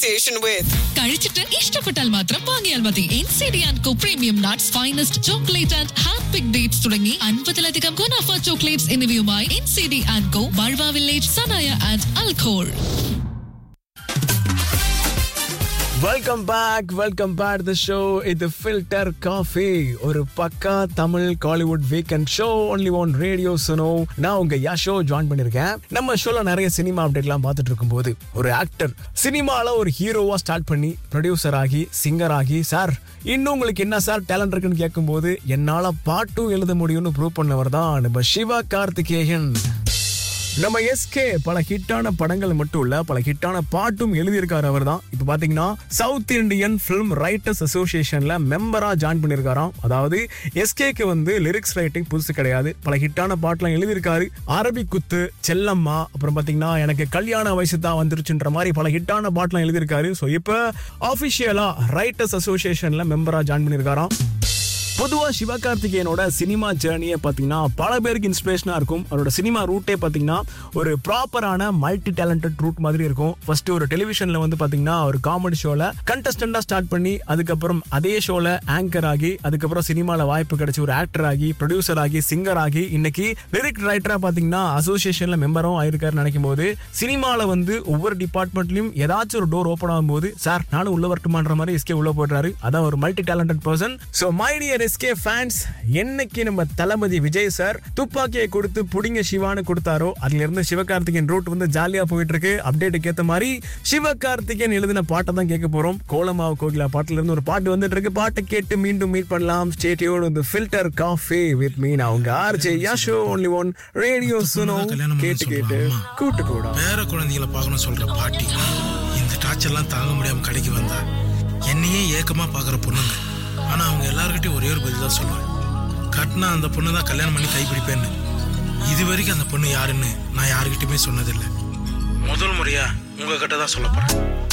association with. കഴിച്ചിട്ട് ഇഷ്ടപ്പെട്ടാൽ മാത്രം വാങ്ങിയാൽ മതി N C D and co premium nuts finest chocolate and hand pick dates തുടങ്ങി അൻപതിലധികം ഗുണാഫ ചോക്ലേറ്റ്സ് എന്നിവയുമായി N C D and co ബൾവ വില്ലേജ് സനായ ആൻഡ് അൽഖോൾ welcome back welcome back the show இது ஃபில்டர் காஃபி ஒரு பக்கா Tamil Kollywood weekend show only one radio Suno நான் உங்க யா ஷோ ஜாயின் பண்ணிருக்கேன் நம்ம ஷோல நிறைய சினிமா அப்டேட்லாம் பார்த்துட்டு இருக்கும்போது ஒரு ஆக்டர் சினிமால ஒரு ஹீரோவா ஸ்டார்ட் பண்ணி ப்ரொடியூசர் ஆகி சிங்கர் ஆகி சார் இன்னும் உங்களுக்கு என்ன சார் டேலண்ட் இருக்குன்னு கேட்கும்போது என்னால பாட்டும் எழுத முடியும்னு ப்ரூவ் பண்ணவர் தான் நம்ம சிவா கார்த்திகேயன் நம்ம எஸ்கே பல ஹிட்டான படங்கள் மட்டும் இல்ல பல ஹிட்டான பாட்டும் எழுதியிருக்காரு அவர் தான் இப்ப பாத்தீங்கன்னா சவுத் இந்தியன் பிலிம் ரைட்டர்ஸ் அசோசியேஷன்ல மெம்பரா ஜாயின் பண்ணிருக்காராம் அதாவது எஸ்கேக்கு வந்து லிரிக்ஸ் ரைட்டிங் புதுசு கிடையாது பல ஹிட்டான பாட்டுலாம் எழுதியிருக்காரு அரபிக் குத்து செல்லம்மா அப்புறம் பாத்தீங்கன்னா எனக்கு கல்யாண வயசு தான் வந்துருச்சுன்ற மாதிரி பல ஹிட்டான பாட்டுலாம் எழுதியிருக்காரு ஸோ இப்போ ஆஃபிஷியலா ரைட்டர்ஸ் அசோசியேஷன்ல மெம்பரா ஜாயின் பண்ணிருக்காராம் பொதுவா சிவகார்த்திகேயனோட சினிமா ஜேர்னியே பாத்தீங்கன்னா பல பேருக்கு இன்ஸ்பிரேஷனா இருக்கும் அவரோட சினிமா ரூட்டே பாத்தீங்கன்னா ஒரு ப்ராப்பரான மல்டி டேலண்டட் ரூட் மாதிரி இருக்கும் ஃபர்ஸ்ட் ஒரு டெலிவிஷன்ல வந்து பாத்தீங்கன்னா ஒரு காமெடி ஷோல கண்டஸ்டண்டா ஸ்டார்ட் பண்ணி அதுக்கப்புறம் அதே ஷோல ஆங்கர் ஆகி அதுக்கப்புறம் சினிமால வாய்ப்பு கிடைச்சி ஒரு ஆக்டர் ஆகி ப்ரொடியூசர் ஆகி சிங்கர் ஆகி இன்னைக்கு லிரிக் ரைட்டரா பாத்தீங்கன்னா அசோசியேஷன்ல மெம்பரும் ஆயிருக்காரு நினைக்கும் போது சினிமால வந்து ஒவ்வொரு டிபார்ட்மெண்ட்லயும் ஏதாச்சும் ஒரு டோர் ஓப்பன் ஆகும்போது சார் நானும் உள்ள வரட்டுமான்ற மாதிரி எஸ்கே உள்ள போடுறாரு அதான் ஒரு multi talented person so my dear SK fans என்னைக்கு நம்ம தளபதி விஜய் சார் துப்பாக்கியை கொடுத்து புடிங்க சிவான்னு கொடுத்தாரோ அதுல இருந்து சிவகார்த்திகேயன் ரூட் வந்து ஜாலியா போயிட்டு இருக்கு அப்டேட்டுக்கு ஏத்த மாதிரி சிவகார்த்திகேயன் எழுதின பாட்டை தான் கேட்க போறோம் கோலமாவு கோகிலா பாட்டுல இருந்து ஒரு பாட்டு வந்துட்டு இருக்கு பாட்டை கேட்டு மீண்டும் மீட் பண்ணலாம் ஸ்டேட்டியோட இந்த ஃபில்டர் காஃபி வித் மீ நான் உங்க RJ Yasho only one radio Suno கல்யாணம் பண்ண கேட்டு சொல்றா கேட்டு அம்மா. கூட்டு கூடா பேர குழந்தைகளை பார்க்கணும் சொல்ற பாட்டி இந்த டார்ச்சர்லாம் தாங்க முடியாம கடைக்கு வந்தா என்னையே ஏக்கமா பார்க்குற பொண்ணுங்க ஆனா அவங்க எல்லார்கிட்டயும் ஒரே ஒரு பதில் தான் சொல்லுவேன் கட்டினா அந்த பொண்ணு தான் கல்யாணம் பண்ணி கைப்பிடிப்பேன்னு இது வரைக்கும் அந்த பொண்ணு யாருன்னு நான் யாருக்கிட்டயுமே சொன்னதில்லை முதல் முறையா உங்ககிட்ட தான் சொல்ல போறேன்